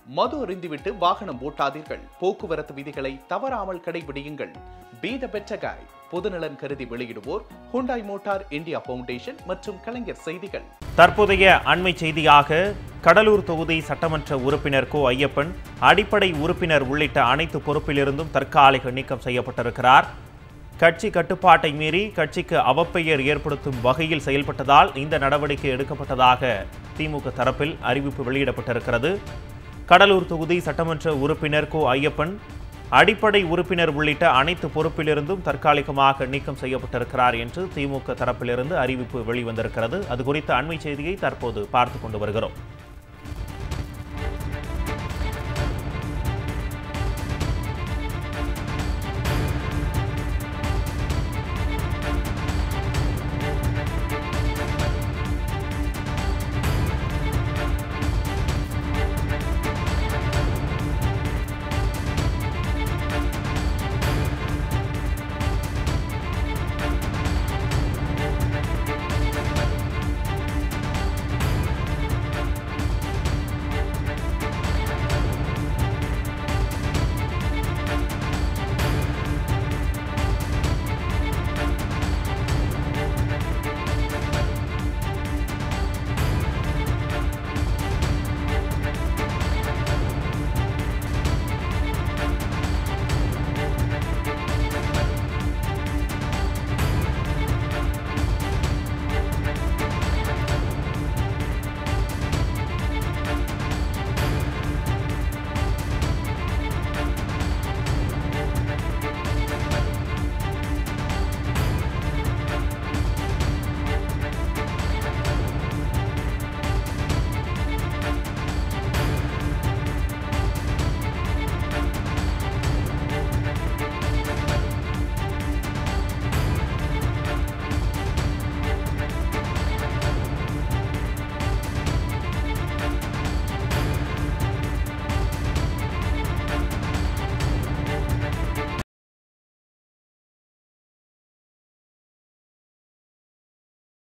மது அருந்திவிட்டு வாகனம் ஓட்டாதீர்கள் போக்குவரத்து விதிகளை தவறாமல் கடைபிடியுங்கள் பி த பெற்ற காய் பொதுநலன் கருதி வெளியிடுவோர் ஹுண்டாய் மோட்டார் இந்தியா ஃபவுண்டேஷன் மற்றும் கலைஞர் செய்திகள் தற்போதைய அண்மை செய்தியாக கடலூர் தொகுதி சட்டமன்ற உறுப்பினர் கோ ஐயப்பன் அடிப்படை உறுப்பினர் உள்ளிட்ட அனைத்து பொறுப்பிலிருந்தும் தற்காலிக நீக்கம் செய்யப்பட்டிருக்கிறார் கட்சி கட்டுப்பாட்டை மீறி கட்சிக்கு அவப்பெயர் ஏற்படுத்தும் வகையில் செயல்பட்டதால் இந்த நடவடிக்கை எடுக்கப்பட்டதாக திமுக தரப்பில் அறிவிப்பு வெளியிடப்பட்டிருக்கிறது கடலூர் தொகுதி சட்டமன்ற உறுப்பினர் கோ ஐயப்பன் அடிப்படை உறுப்பினர் உள்ளிட்ட அனைத்து பொறுப்பிலிருந்தும் தற்காலிகமாக நீக்கம் செய்யப்பட்டிருக்கிறார் என்று திமுக தரப்பிலிருந்து அறிவிப்பு வெளிவந்திருக்கிறது அது குறித்த அண்மை செய்தியை தற்போது பார்த்து கொண்டு வருகிறோம்